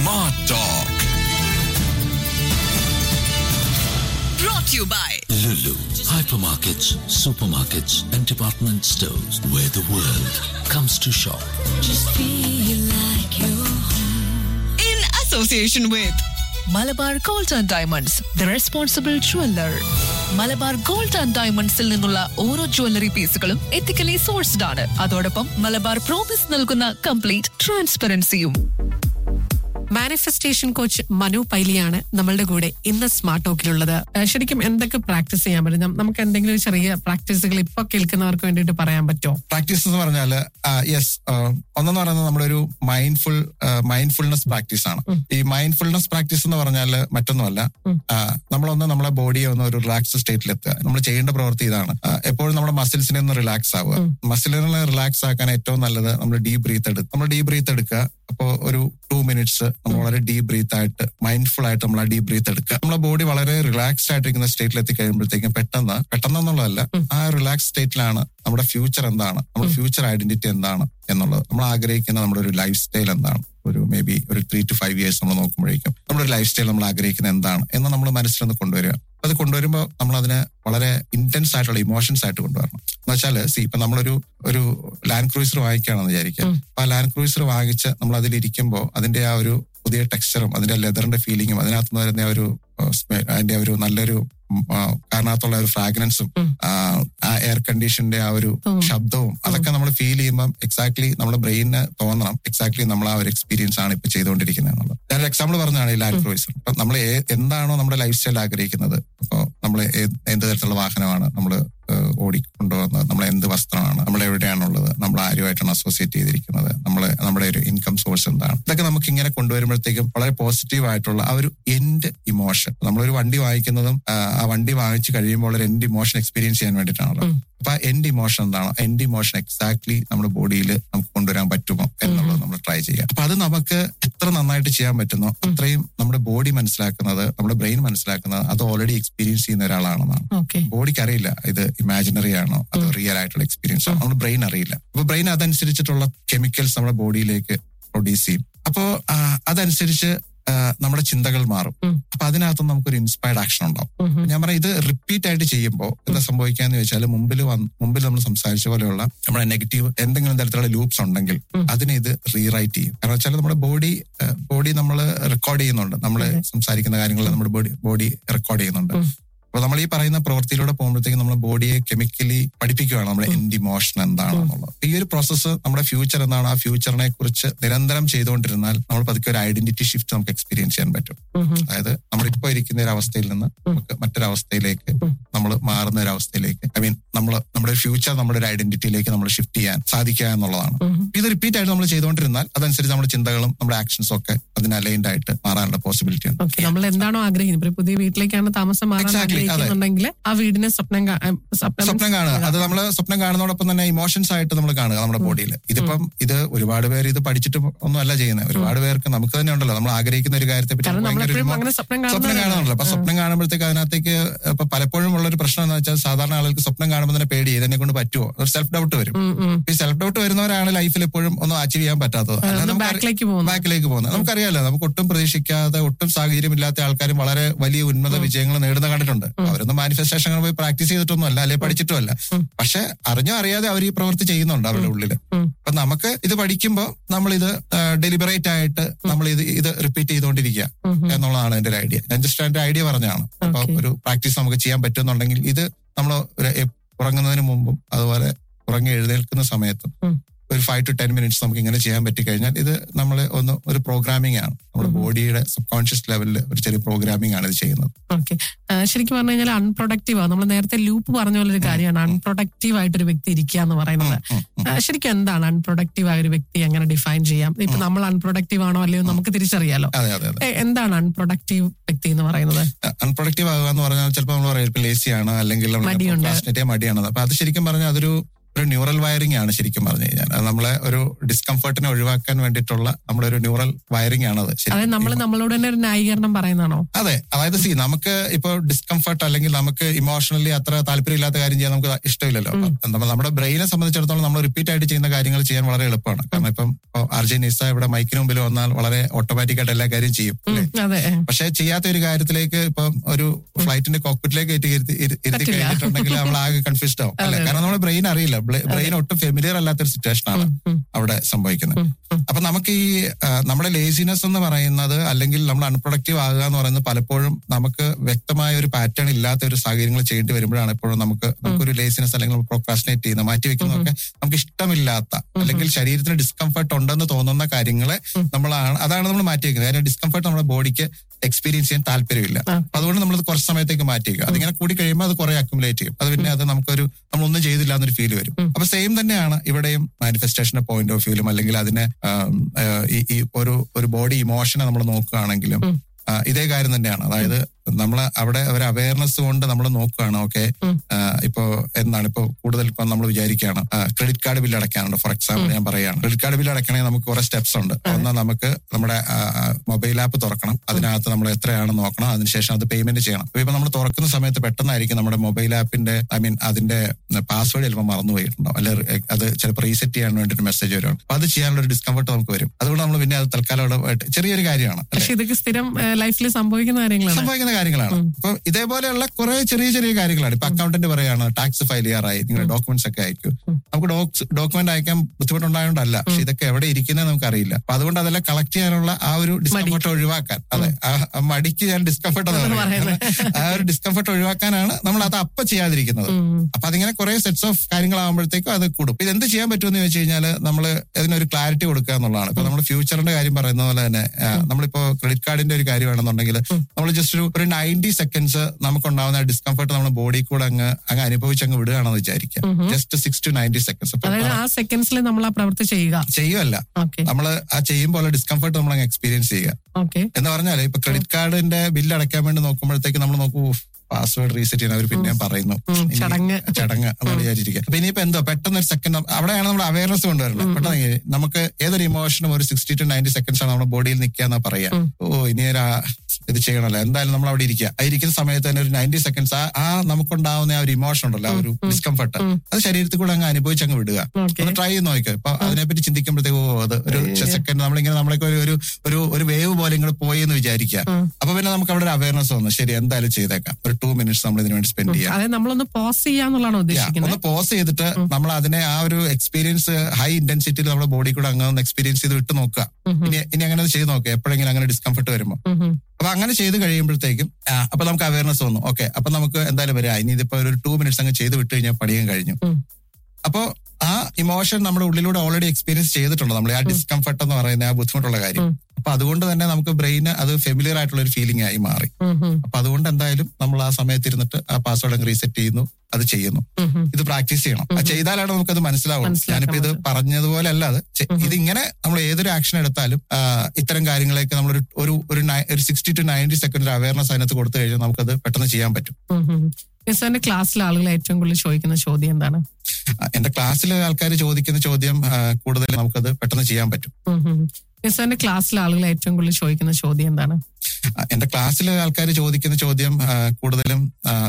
Smart Talk. brought to you by Lulu. Hypermarkets, supermarkets, and department stores where the world comes to shop. in association with Malabar gold and diamonds the responsible jeweller Malabar gold and ഡയമണ്ട്സിൽ നിന്നുള്ള ഓരോ jewellery പീസുകളും ethically sourced ആണ് അതോടൊപ്പം Malabar promise നൽകുന്ന complete ട്രാൻസ്പെറൻസിയും manifestation coach Manu പൈലിയാണ് നമ്മളുടെ കൂടെ ഇന്ന് സ്മാർട്ട് ടോക്കിലുള്ളത് ഏഹ് ശരിക്കും എന്തൊക്കെ പ്രാക്ടീസ് ചെയ്യാൻ പറ്റും നം- നമുക്ക് എന്തെങ്കിലും ഒരു ചെറിയ പ്രാക്ടീസുകൾ ഇപ്പൊ കേൾക്കുന്നവർക്ക് വേണ്ടിയിട്ട് പറയാൻ പറ്റുമോ പ്രാക്ടീസ് എന്ന് പറഞ്ഞാൽ യെസ് ഒന്നെന്ന് പറയുന്നത് നമ്മുടെ ഒരു മൈൻഡ്ഫുൾ മൈൻഡ്ഫുൾനെസ് പ്രാക്ടീസ് ആണ് ഈ മൈൻഡ്ഫുൾനെസ് പ്രാക്ടീസ് എന്ന് പറഞ്ഞാൽ മറ്റൊന്നുമല്ല ആ, നമ്മളൊന്ന് നമ്മളെ ബോഡിയെ ഒന്ന് ഒരു റിലാക്സ് സ്റ്റേറ്റിലെത്തുക നമ്മൾ ചെയ്യേണ്ട പ്രവൃത്തി ഇതാണ് ആ, എപ്പോഴും നമ്മുടെ മസിൽസിനെ ഒന്ന് റിലാക്സ് ആവുക മസിലിനെ റിലാക്സ് ആക്കാൻ ഏറ്റവും നല്ലത് നമ്മൾ ഡീപ് ബ്രീത്ത് എടുക്കുക നമ്മൾ ഡീപ് ബ്രീത്ത് എടുക്കുക അപ്പോൾ ഒരു ടു മിനിറ്റ്സ് നമ്മൾ വളരെ ഡീപ് ബ്രീത്ത് ആയിട്ട് മൈൻഡ്ഫുൾ ആയിട്ട് നമ്മൾ ആ ഡീപ് ബ്രീത്ത് എടുക്കുക നമ്മുടെ ബോഡി വളരെ റിലാക്സ്ഡ് ആയിട്ടിരിക്കുന്ന സ്റ്റേറ്റിൽ എത്തി കഴിയുമ്പോഴത്തേക്കും പെട്ടെന്ന് പെട്ടെന്നെന്നുള്ളതല്ല ആ റിലാക്സ് സ്റ്റേറ്റിലാണ് നമ്മുടെ ഫ്യൂച്ചർ എന്താണ് നമ്മുടെ ഫ്യൂച്ചർ ഐഡന്റിറ്റി എന്താണ് എന്നുള്ളത് നമ്മൾ ആഗ്രഹിക്കുന്ന നമ്മുടെ ഒരു ലൈഫ് സ്റ്റൈൽ എന്താണ് ഒരു മേ ബി ഒരു ത്രീ ടു ഫൈവ് ഇയേഴ്സ് നമ്മൾ നോക്കുമ്പോഴേക്കും നമ്മുടെ ഒരു ലൈഫ് സ്റ്റൈൽ നമ്മൾ ആഗ്രഹിക്കുന്നത് എന്താണ് എന്ന് നമ്മൾ മനസ്സിലൊന്ന് കൊണ്ടുവരിക അത് കൊണ്ടുവരുമ്പോൾ നമ്മൾ അതിനെ വളരെ ഇന്റൻസ് ആയിട്ടുള്ള ഇമോഷൻസ് ആയിട്ട് കൊണ്ടുവരണം എന്ന് വെച്ചാൽ സി ഇപ്പൊ നമ്മളൊരു ഒരു ലാൻഡ് ക്രൂയിസർ വാങ്ങിക്കുകയാണെന്ന് വിചാരിക്കുക അപ്പൊ ആ ലാൻഡ് ക്രൂയിസർ വാങ്ങിച്ച് നമ്മൾ അതിലിരിക്കുമ്പോൾ അതിന്റെ ആ ഒരു പുതിയ ടെക്സ്ചറും അതിന്റെ ലെതറിന്റെ ഫീലിങ്ങും അതിനകത്ത് നിന്ന് വരുന്ന ആ ഒരു ആ, smell, അതിന്റെ ആ ഒരു നല്ലൊരു ഉം, ആ, കാരണത്തുള്ള ഒരു ഫ്രാഗ്രൻസും ആ എയർ കണ്ടീഷന്റെ ആ ഒരു ശബ്ദവും അതൊക്കെ നമ്മൾ ഫീൽ ചെയ്യുമ്പോൾ എക്സാക്ട്ലി നമ്മുടെ ബ്രെയിനിന് തോന്നണം എക്സാക്ട്ലി നമ്മൾ ആ ഒരു എക്സ്പീരിയൻസ് ആണ് ഇപ്പൊ ചെയ്തുകൊണ്ടിരിക്കുന്നത് എന്നുള്ളത് ഞാൻ എക്സാമ്പിൾ പറഞ്ഞാണ് ഈ ലാൻഡ് ക്രൂയിസർ അപ്പൊ നമ്മൾ എന്താണോ നമ്മുടെ ലൈഫ് സ്റ്റൈൽ ആഗ്രഹിക്കുന്നത് അപ്പോൾ നമ്മൾ എന്ത് തരത്തിലുള്ള വാഹനമാണ് നമ്മൾ ഓടിക്കൊണ്ടുവന്നത് നമ്മൾ എന്ത് വസ്ത്രമാണ് നമ്മൾ എവിടെയാണുള്ളത് നമ്മൾ ആരുമായിട്ടാണ് അസോസിയേറ്റ് ചെയ്തിരിക്കുന്നത് നമ്മൾ നമ്മുടെ ഒരു ഇൻകം സോഴ്സ് എന്താണ് ഇതൊക്കെ നമുക്ക് ഇങ്ങനെ കൊണ്ടുവരുമ്പോഴത്തേക്കും വളരെ പോസിറ്റീവ് ആയിട്ടുള്ള ആ ഒരു എൻഡ് ഇമോഷൻ നമ്മളൊരു വണ്ടി വാങ്ങിക്കുന്നതും ആ, ആ വണ്ടി വാങ്ങിച്ച് കഴിയുമ്പോൾ ഒരു എൻഡ് ഇമോഷൻ എക്സ്പീരിയൻസ് ചെയ്യാൻ വേണ്ടിയിട്ടാണല്ലോ അപ്പൊ എൻഡ് ഇമോഷൻ എന്താണ് എൻഡ് ഇമോഷൻ എക്സാക്ട്ലി നമ്മുടെ ബോഡിയിൽ നമുക്ക് കൊണ്ടുവരാൻ പറ്റുമോ എന്നുള്ളത് നമ്മൾ ട്രൈ ചെയ്യുക അപ്പൊ അത് നമുക്ക് എത്ര നന്നായിട്ട് ചെയ്യാൻ പറ്റുന്നോ അത്രയും നമ്മുടെ ബോഡി മനസ്സിലാക്കുന്നത് നമ്മുടെ ബ്രെയിൻ മനസ്സിലാക്കുന്നത് അത് ഓൾറെഡി എക്സ്പീരിയൻസ് ചെയ്യുന്ന ഒരാളാണെന്നാണ് ഓക്കെ ബോഡിക്ക് അറിയില്ല ഇത് ഇമാജിനറി ആണോ അതോ റിയൽ ആയിട്ടുള്ള എക്സ്പീരിയൻസ് ആണോ നമ്മുടെ ബ്രെയിൻ അറിയില്ല അപ്പൊ ബ്രെയിൻ അതനുസരിച്ചിട്ടുള്ള കെമിക്കൽസ് നമ്മുടെ ബോഡിയിലേക്ക് പ്രൊഡ്യൂസ് ചെയ്യും അപ്പോ ആ, അതനുസരിച്ച് ആ, നമ്മുടെ ചിന്തകൾ മാറും അപ്പൊ അതിനകത്ത് നമുക്കൊരു ഇൻസ്പയർഡ് ആക്ഷൻ ഉണ്ടാവും ഞാൻ പറയാം ഇത് റിപ്പീറ്റ് ആയിട്ട് ചെയ്യുമ്പോൾ എന്താ സംഭവിക്കാന്ന് ചോദിച്ചാൽ മുമ്പിൽ വന്ന് മുമ്പിൽ നമ്മൾ സംസാരിച്ച പോലെയുള്ള നമ്മുടെ നെഗറ്റീവ് എന്തെങ്കിലും തരത്തിലുള്ള ലൂപ്സ് ഉണ്ടെങ്കിൽ അതിനെ ഇത് റീറൈറ്റ് ചെയ്യും കാരണം വെച്ചാൽ നമ്മുടെ ബോഡി ബോഡി നമ്മൾ റെക്കോർഡ് ചെയ്യുന്നുണ്ട് നമ്മൾ സംസാരിക്കുന്ന കാര്യങ്ങൾ നമ്മുടെ ബോഡി ബോഡി റെക്കോർഡ് ചെയ്യുന്നുണ്ട് അപ്പൊ നമ്മൾ ഈ പറയുന്ന പ്രവൃത്തിയിലൂടെ പോകുമ്പോഴത്തേക്കും നമ്മുടെ ബോഡിയെ കെമിക്കലി പഠിപ്പിക്കുകയാണ് നമ്മുടെ എൻഡ് ഇമോഷൻ എന്താണെന്നുള്ളത് ഈ ഒരു പ്രോസസ്സ് നമ്മുടെ ഫ്യൂച്ചർ എന്താണ് ആ ഫ്യൂച്ചറിനെ കുറിച്ച് നിരന്തരം ചെയ്തുകൊണ്ടിരുന്നാൽ നമ്മൾ പതുക്കെ ഒരു ഐഡന്റിറ്റി ഷിഫ്റ്റ് നമുക്ക് എക്സ്പീരിയൻസ് ചെയ്യാൻ പറ്റും അതായത് നമ്മളിപ്പോ ഇരിക്കുന്ന ഒരു അവസ്ഥയിൽ നിന്ന് നമുക്ക് മറ്റൊരവസ്ഥയിലേക്ക് നമ്മൾ മാറുന്ന ഒരു അവസ്ഥയിലേക്ക് ഐ മീൻ നമ്മൾ നമ്മുടെ ഫ്യൂച്ചർ നമ്മുടെ ഒരു ഐഡന്റിറ്റിയിലേക്ക് നമ്മൾ ഷിഫ്റ്റ് ചെയ്യാൻ സാധിക്കുക എന്നുള്ളതാണ് ഇത് റിപ്പീറ്റ് ആയിട്ട് നമ്മൾ ചെയ്തുകൊണ്ടിരുന്നാൽ അതനുസരിച്ച് നമ്മുടെ ചിന്തകളും നമ്മുടെ ആക്ഷൻസും ഒക്കെ അതിന് അലൈൻഡ് ആയിട്ട് മാറാനുള്ള പോസിബിലിറ്റി ഉണ്ട് ഓക്കെ നമ്മൾ എന്താണോ ആഗ്രഹിക്കുന്നത് ഇപ്പൊ ഒരു പുതിയ വീട്ടിലേക്കാണ് താമസം മാറാൻ Exactly, അതെ. ആഗ്രഹിക്കുന്നുണ്ടെങ്കിൽ ആ വീടിനെ സ്വപ്നം കാ- ഏ, സ്വപ്നം കാണുക അത് നമ്മൾ സ്വപ്നം കാണുന്നതോടൊപ്പം തന്നെ ഇമോഷൻസ് ആയിട്ട് നമ്മൾ കാണുക നമ്മുടെ ബോഡിയിൽ ഇതിപ്പം ഇത് ഒരുപാട് പേര് ഇത് പഠിച്ചിട്ട് ഒന്നും അല്ല ചെയ്യുന്നത് ഒരുപാട് പേർക്ക് നമുക്ക് തന്നെ ഉണ്ടല്ലോ നമ്മൾ ആഗ്രഹിക്കുന്ന ഒരു കാര്യത്തെ പറ്റി കാരണം നമുക്ക് ഭയങ്കര നമ്മളെപ്പോഴും ഒരു അങ്ങനെ സ്വപ്നം സ്വപ്നം കാണുന്നവരാണ്. കാണുന്നുണ്ടല്ലോ അപ്പൊ സ്വപ്നം കാണുമ്പോഴത്തേക്ക് അതിനകത്തേക്ക് ഇപ്പൊ പലപ്പോഴും ഉള്ള ഒരു പ്രശ്നം എന്ന് വെച്ചാൽ സാധാരണ ആളുകൾക്ക് സ്വപ്നം കാണുമ്പോൾ തന്നെ പേടി ഇതിനെ കൊണ്ട് പറ്റുമോ ഒരു സെൽഫ് ഡൗട്ട് വരും ഈ സെൽഫ് ഡൗട്ട് വരുന്നവരാണ് ലൈഫിൽ എപ്പോഴും ഒന്നും അച്ചീവ് ചെയ്യാൻ പറ്റാത്തത് അല്ലാതെ ഒന്ന് നമുക്ക് ബാക്കിലേക്ക് പോകുന്നു ബാക്കിലേക്ക് പോകുന്നത് നമുക്കറിയാലോ നമുക്ക് ഒട്ടും പ്രതീക്ഷിക്കാതെ ഒട്ടും സാഹചര്യമില്ലാത്ത ആൾക്കാരും വളരെ വലിയ ഉന്നത വിജയങ്ങൾ നേടുന്ന കണ്ടിട്ടുണ്ട് അവരൊന്നും മാനിഫെസ്റ്റേഷൻ പോയി പ്രാക്ടീസ് ചെയ്തിട്ടൊന്നും അല്ല അല്ലെങ്കിൽ പഠിച്ചിട്ടും അല്ല പക്ഷെ അറിഞ്ഞോ അറിയാതെ അവർ ഈ പ്രവൃത്തി ചെയ്യുന്നുണ്ട് അവരുടെ ഉള്ളിൽ അപ്പൊ നമുക്ക് ഇത് പഠിക്കുമ്പോൾ നമ്മൾ ഇത് ഡെലിബറേറ്റ് ആയിട്ട് നമ്മൾ ഇത് ഇത് റിപ്പീറ്റ് ചെയ്തുകൊണ്ടിരിക്കുക എന്നുള്ളതാണ് എന്റെ ഒരു ഐഡിയ ഞാൻ ജസ്റ്റ് എന്റെ ഐഡിയ പറഞ്ഞാണ് അപ്പൊ ഒരു പ്രാക്ടീസ് നമുക്ക് ചെയ്യാൻ പറ്റുമെന്നുണ്ടെങ്കിൽ ഇത് നമ്മൾ ഉറങ്ങുന്നതിന് മുമ്പും അതുപോലെ ഉറങ്ങി എഴുന്നേൽക്കുന്ന സമയത്തും ഒരു ഫൈവ് ടു ടെൻ മിനിറ്റ്സ് നമുക്ക് ഇങ്ങനെ ചെയ്യാൻ പറ്റിക്കഴിഞ്ഞാൽ ഇത് നമ്മൾ ഒന്ന് ഒരു പ്രോഗ്രാമിംഗ് ആണ് നമ്മുടെ ബോഡിയുടെ സബ് കോൺഷ്യസ് ലെവലിൽ ഒരു ചെറിയ പ്രോഗ്രാമിംഗ് ആണ് ഇത് ചെയ്യുന്നത് ഓക്കെ ശരിക്കും പറഞ്ഞു കഴിഞ്ഞാൽ അൺപ്രൊഡക്റ്റീവ് ആണ് നമ്മൾ നേരത്തെ ലൂപ്പ് പറഞ്ഞ പോലെ ഒരു കാര്യമാണ് അൺപ്രൊഡക്റ്റീവ് ആയിട്ടൊരു വ്യക്തി ഇരിക്കുക എന്ന് പറയുന്നത് ആ, ശരിക്കും എന്താണ് അൺപ്രൊഡക്റ്റീവ് ആയ ഒരു വ്യക്തി എങ്ങനെ ഡിഫൈൻ ചെയ്യാം ഇപ്പൊ നമ്മൾ അൺപ്രൊഡക്റ്റീവ് ആണോ അല്ലയോ എന്ന് നമുക്ക് തിരിച്ചറിയാലോ അതെ അതെ അതെ ഏ, എന്താണ് അൺപ്രൊഡക്റ്റീവ് വ്യക്തി എന്ന് പറയുന്നത് അൺപ്രൊഡക്റ്റീവ് ആകുക എന്ന് പറഞ്ഞാൽ ചിലപ്പോൾ നമ്മൾ പറയും ലേസി ആണ് അല്ലെങ്കിൽ മടിയുണ്ട്. മടിയാണ് അപ്പൊ അത് ശരിക്കും പറഞ്ഞാൽ അതൊരു ഒരു ന്യൂറൽ വയറിംഗ് ആണ് ശരിക്കും പറഞ്ഞു കഴിഞ്ഞാൽ അത് നമ്മളെ ഒരു ഡിസ്കംഫർട്ടിനെ ഒഴിവാക്കാൻ വേണ്ടിയിട്ടുള്ള നമ്മുടെ ഒരു ന്യൂറൽ വയറിംഗ് ആണ് അത് ശരിക്കും. അതായത് നമ്മൾ നമ്മളോട് തന്നെ ഒരു ന്യായീകരണം പറയുന്നതാണോ അതെ അതായത് സി നമുക്ക് ഇപ്പൊ ഡിസ്കംഫർട്ട് അല്ലെങ്കിൽ നമുക്ക് ഇമോഷണലി അത്ര താല്പര്യമില്ലാത്ത കാര്യം ചെയ്യാൻ നമുക്ക് ഇഷ്ടമില്ലല്ലോ അപ്പൊ നമ്മ- നമ്മുടെ ബ്രെയിനെ സംബന്ധിച്ചിടത്തോളം നമ്മൾ റിപ്പീറ്റ് ആയിട്ട് ചെയ്യുന്ന കാര്യങ്ങൾ ചെയ്യാൻ വളരെ എളുപ്പമാണ് കാരണം ഇപ്പം അർജുൻ നിസ ഇവിടെ മൈക്കിന് മുമ്പിൽ വന്നാൽ വളരെ ഓട്ടോമാറ്റിക് ആയിട്ട് എല്ലാ കാര്യം ചെയ്യും അല്ലേ അതെ പക്ഷെ ചെയ്യാത്ത ഒരു കാര്യത്തിലേക്ക് ഇപ്പം ഒരു ഫ്ലൈറ്റിന്റെ കോക്പിറ്റിലേക്ക് കയറ്റി ഇരുത്തി ഇരു- ഇരുത്തി പറ്റില്ല. കഴിഞ്ഞിട്ടുണ്ടെങ്കിൽ നമ്മൾ ആകെ കൺഫ്യൂസ്ഡ് ആവും അല്ലെ കാരണം നമ്മുടെ ബ്രെയിൻ അറിയില്ല ബ്രെയിൻ ഒട്ടും ഫെമിലിയർ അല്ലാത്തൊരു സിറ്റുവേഷൻ ആണ് അവിടെ സംഭവിക്കുന്നത് അപ്പൊ നമുക്ക് ഈ ആ, നമ്മുടെ ലേസിനെസ് എന്ന് പറയുന്നത് അല്ലെങ്കിൽ നമ്മൾ അൺപ്രൊഡക്റ്റീവ് ആകുക എന്ന് പറയുന്നത് പലപ്പോഴും നമുക്ക് വ്യക്തമായ ഒരു പാറ്റേൺ ഇല്ലാത്ത ഒരു സാഹചര്യങ്ങൾ ചെയ്യേണ്ടി വരുമ്പോഴാണ് എപ്പോഴും നമുക്ക് നമുക്കൊരു ലേസിനെസ് അല്ലെങ്കിൽ പ്രൊക്രാസ്റ്റിനേറ്റ് ചെയ്യുന്ന മാറ്റി വെക്കുന്നതൊക്കെ നമുക്ക് ഇഷ്ടമില്ലാത്ത അല്ലെങ്കിൽ ശരീരത്തിന് ഡിസ്കംഫർട്ട് ഉണ്ടെന്ന് തോന്നുന്ന കാര്യങ്ങളെ നമ്മളാണ് അതാണ് നമ്മൾ മാറ്റി വെക്കുന്നത് കാര്യം ഡിസ്കംഫർട്ട് നമ്മുടെ ബോഡിക്ക് എക്സ്പീരിയൻസ് ചെയ്യാൻ താല്പര്യമില്ല അപ്പൊ അതുകൊണ്ട് നമ്മൾ കുറച്ച് സമയത്തേക്ക് മാറ്റി വെക്കുക അതിങ്ങനെ കൂടി കഴിയുമ്പോൾ അത് കുറെ അക്യുമുലേറ്റ് ചെയ്യും അത് പിന്നെ അത് നമുക്കൊരു നമ്മളൊന്നും ചെയ്തില്ല എന്നൊരു ഫീൽ വരും അപ്പൊ സെയിം തന്നെയാണ് ഇവിടെയും മാനിഫെസ്റ്റേഷന്റെ പോയിന്റ് ഓഫ് വ്യൂലും അല്ലെങ്കിൽ അതിനെ ആം, ആ, ഈ ഈ ഒരു ഒരു ബോഡി ഇമോഷനെ നമ്മൾ നോക്കുകയാണെങ്കിലും ആ, ഇതേ കാര്യം തന്നെയാണ് അതായത് നമ്മൾ അവിടെ ഒരു അവയർനെസ് കൊണ്ട് നമ്മൾ നോക്കുകയാണ് ഓക്കെ ഇപ്പോ എന്താണ് ഇപ്പോ കൂടുതൽ ഇപ്പൊ നമ്മൾ വിചാരിക്കുകയാണ് ക്രെഡിറ്റ് കാർഡ് ബില്ല് അടയ്ക്കാനുണ്ട് ഫോർ എക്സാമ്പിൾ ഞാൻ പറയുകയാണ് ക്രെഡിറ്റ് കാർഡ് ബില്ല് അടയ്ക്കണമെങ്കിൽ നമുക്ക് കുറെ സ്റ്റെപ്സ് ഉണ്ട് ഒന്ന് നമുക്ക് നമ്മുടെ മൊബൈൽ ആപ്പ് തുറക്കണം അതിനകത്ത് നമ്മൾ എത്രയാണ് നോക്കണം അതിനുശേഷം അത് പേയ്മെന്റ് ചെയ്യണം അപ്പൊ ഇപ്പൊ നമ്മൾ തുറക്കുന്ന സമയത്ത് പെട്ടെന്നായിരിക്കും നമ്മുടെ മൊബൈൽ ആപ്പിന്റെ ഐ മീൻ അതിന്റെ പാസ്വേഡ് ചിലപ്പോൾ മറന്നു പോയിട്ടുണ്ടോ അല്ലെ അത് ചിലപ്പോൾ റീസെറ്റ് ചെയ്യാൻ വേണ്ടിയിട്ട് മെസ്സേജ് വരുവാണ് അപ്പൊ അത് ചെയ്യാനുള്ള ഒരു ഡിസ്കംഫർട്ട് നമുക്ക് വരും അതുകൊണ്ട് നമ്മൾ പിന്നെ അത് തൽക്കാലം അവിടെ ആയിട്ട് ചെറിയൊരു കാര്യമാണ് അല്ലെ പക്ഷെ ഇതൊക്കെ സ്ഥിരം ലൈഫിൽ സംഭവിക്കുന്ന കാര്യങ്ങളാണ് സംഭവിക്കുന്ന കാര്യങ്ങളാണ് അപ്പൊ ഇതേപോലെയുള്ള കുറെ ചെറിയ ചെറിയ കാര്യങ്ങളാണ് ഇപ്പൊ അക്കൗണ്ടന്റ് പറയാണ് ടാക്സ് ഫയൽ ചെയ്യാറായി നിങ്ങളുടെ ഡോക്യുമെന്റ്സ് ഒക്കെ അയക്കും നമുക്ക് ഡോക്യുമെന്റ് അയക്കാൻ ബുദ്ധിമുട്ടുണ്ടായോണ്ടല്ല പക്ഷെ ഇതൊക്കെ എവിടെ ഇരിക്കുന്നത് നമുക്ക് അറിയില്ല അപ്പൊ അതുകൊണ്ട് അതെല്ലാം കളക്ട് ചെയ്യാനുള്ള ആ ഒരു ഡിസ്കംഫർട്ട് ഒഴിവാക്കാൻ അതെ ആ ആ മടിക്ക് ഞാൻ ഡിസ്കംഫർട്ട് എന്ന് പറയുന്നത് ആ ഒരു ഡിസ്കംഫർട്ട് ഒഴിവാക്കാനാണ് നമ്മൾ അത് അപ്പൊ ചെയ്യാതിരിക്കുന്നത് അപ്പൊ അതിങ്ങനെ കുറെ സെറ്റ്സ് ഓഫ് കാര്യങ്ങളാകുമ്പോഴത്തേക്കും അത് കൂടും ഇത് എന്ത് ചെയ്യാൻ പറ്റുമെന്ന് ചോദിച്ചു കഴിഞ്ഞാൽ നമ്മൾ അതിനൊരു ക്ലാരിറ്റി കൊടുക്കുക എന്നുള്ളതാണ് ഇപ്പൊ നമ്മൾ ഫ്യൂച്ചറിന്റെ കാര്യം പറയുന്ന പോലെ തന്നെ ആ, നമ്മളിപ്പോ ക്രെഡിറ്റ് കാർഡിന്റെ ഒരു കാര്യമാണെന്നുണ്ടെങ്കിൽ നമ്മൾ ജസ്റ്റ് ഒരു ഒരു നയൻറ്റി സെക്കൻഡ്സ് നമുക്കുണ്ടാവുന്ന ഡിസ്കംഫർട്ട് നമ്മുടെ ബോഡി കൂടെ അങ്ങ് അങ്ങ് അനുഭവിച്ച് അങ്ങ് വിടുകയാണെന്ന് വിചാരിക്കുക just six to ninety seconds അപ്പൊ അതായത് ആ സെക്കൻഡ്സിൽ നമ്മൾ ആ പ്രവൃത്തി ചെയ്യുക ചെയ്യുമല്ല ഓക്കെ നമ്മൾ ആ ചെയ്യുമ്പോൾ ഡിസ്കംഫർട്ട് നമ്മൾ അങ്ങ് എക്സ്പീരിയൻസ് ചെയ്യുക ഓക്കെ എന്ന് പറഞ്ഞാൽ ഇപ്പൊ ക്രെഡിറ്റ് കാർഡിന്റെ ബില്ല് അടയ്ക്കാൻ വേണ്ടി നോക്കുമ്പോഴത്തേക്ക് നമ്മൾ നോക്കൂ പാസ്വേഡ് റീസെറ്റ് ചെയ്യാൻ അവർ പിന്നെയും പറയുന്നു ഇനി ചടങ്ങ്. ചടങ്ങ് എന്ന് വിചാരിച്ചിരിക്കുക അപ്പൊ ഇനിയിപ്പോ എന്തോ പെട്ടെന്ന് ഒരു സെക്കൻഡ് അവിടെയാണ് നമ്മൾ അവയർനെസ് കൊണ്ടുവരുന്നത് പെട്ടെന്ന് ഇങ്ങനെ നമുക്ക് ഏതൊരു ഇമോഷനും ഒരു സിക്സ്റ്റി ടു നയൻറ്റി സെക്കൻഡ്സ് ആണ് നമ്മുടെ ബോഡിയിൽ നിൽക്കുക എന്നാ പറയാ ഓ ഇനി ഒരു ആ ഇത് ചെയ്യണമല്ലോ എന്തായാലും നമ്മൾ അവിടെ ഇരിക്കുക ആ ഇരിക്കുന്ന സമയത്ത് തന്നെ ഒരു നയൻറ്റി സെക്കൻഡ്സ് ആ ആ നമുക്കുണ്ടാവുന്ന ആ ഒരു ഇമോഷൻ ഉണ്ടല്ലോ ആ ഒരു ഡിസ്കംഫർട്ട് അത് ശരീരത്തിൽ കൂടെ അങ്ങ് അനുഭവിച്ച് അങ്ങ് വിടുക ഓക്കെ ഒന്ന് ട്രൈ ചെയ്ത് നോക്കുക ഇപ്പൊ അതിനെപ്പറ്റി ചിന്തിക്കുമ്പോഴത്തേക്ക് ഓ അത് ഒരു സെക്കൻഡ് നമ്മളിങ്ങനെ നമ്മളൊക്കെ ഒരു ഒരു ഒരു ഒരു വേവ് പോലെ ഇങ്ങനെ പോയി എന്ന് വിചാരിക്കുക അപ്പൊ പിന്നെ നമുക്ക് അവിടെ ഒരു അവയർനെസ് വന്നു ശരി എന്തായാലും ചെയ്തേക്കാം ഒരു ടു മിനിറ്റ്സ് നമ്മൾ ഇതിനു വേണ്ടി സ്പെൻഡ് ചെയ്യാം അതായത് നമ്മളൊന്ന് പോസ് ചെയ്യാന്നുള്ളതാണ് Yeah, ഉദ്ദേശിക്കുന്നത് ഒന്ന് പോസ് ചെയ്തിട്ട് നമ്മൾ അതിനെ ആ ഒരു എക്സ്പീരിയൻസ് ഹൈ ഇന്റൻസിറ്റിയിൽ നമ്മുടെ ബോഡി കൂടെ അങ്ങ് ഒന്ന് എക്സ്പീരിയൻസ് ചെയ്ത് വിട്ട് നോക്കുക ഇനി ഇനി അങ്ങനെ ഒന്ന് ചെയ്ത് നോക്കുക എപ്പോഴെങ്കിലും അങ്ങനെ ഡിസ്കംഫർട്ട് വരുമ്പോൾ ഉം, ഉം. അപ്പൊ അങ്ങനെ ചെയ്ത് കഴിയുമ്പോഴത്തേക്കും ആ, അപ്പൊ നമുക്ക് അവയർനെസ് വന്നു ഓക്കെ അപ്പൊ നമുക്ക് എന്തായാലും വരാം ഇനി ഇതിപ്പോ ഒരു ടു മിനിറ്റ്സ് അങ്ങ് ചെയ്ത് വിട്ട് കഴിഞ്ഞാൽ പണിയും കഴിഞ്ഞു ഉം. അപ്പോ ആ ഇമോഷൻ നമ്മുടെ ഉള്ളിലൂടെ ഓൾറെഡി എക്സ്പീരിയൻസ് ചെയ്തിട്ടുണ്ട് നമ്മൾ ആ ഡിസ്കംഫർട്ട് എന്ന് പറയുന്ന ആ ബുദ്ധിമുട്ടുള്ള കാര്യം അപ്പൊ അതുകൊണ്ട് തന്നെ നമുക്ക് ബ്രെയിന് അത് ഫെമിലിയർ ആയിട്ടുള്ള ഒരു ഫീലിംഗ് ആയി മാറി ഉം, ഉം, അപ്പൊ അതുകൊണ്ട് എന്തായാലും നമ്മൾ ആ സമയത്ത് ഇരുന്നിട്ട് ആ പാസ്വേഡ് അങ്ങ് റീസെറ്റ് ചെയ്യുന്നു അത് ചെയ്യുന്നു ഉം, ഉം. ഇത് പ്രാക്ടീസ് ചെയ്യണം അത് ചെയ്താലാണ് നമുക്കത് മനസ്സിലാവുള്ളൂ മനസ്സിലാക്കാൻ ഞാനിപ്പോ ഇത് പറഞ്ഞതുപോലെ അല്ല അത് ചെ- ഇതിങ്ങനെ നമ്മൾ ഏതൊരു ആക്ഷൻ എടുത്താലും ആ, ഇത്തരം കാര്യങ്ങളൊക്കെ നമ്മളൊരു ഒരു ഒരു നയ- ഒരു sixty to ninety second awareness അതിനകത്ത് കൊടുത്തു കഴിഞ്ഞാൽ നമുക്കത് പെട്ടെന്ന് ചെയ്യാൻ പറ്റും ഉം, ഉം. നിസാന്റെ ക്ലാസ്സിലെ ആളുകൾ ഏറ്റവും കൂടുതൽ ചോദിക്കുന്ന ചോദ്യം എന്താണ് ആ, എന്റെ ക്ലാസ്സിലെ ആൾക്കാർ ചോദിക്കുന്ന ചോദ്യം ആ, കൂടുതൽ നമുക്കത് പെട്ടെന്ന് ചെയ്യാൻ പറ്റും ഉം, ഉം. നിസാന്റെ ക്ലാസ്സിലെ ആളുകൾ ഏറ്റവും കൂടുതൽ ചോദിക്കുന്ന ചോദ്യം എന്താണ് ആ, എന്റെ ക്ലാസ്സിലെ ആൾക്കാർ ചോദിക്കുന്ന ചോദ്യം ആ, കൂടുതലും ആ,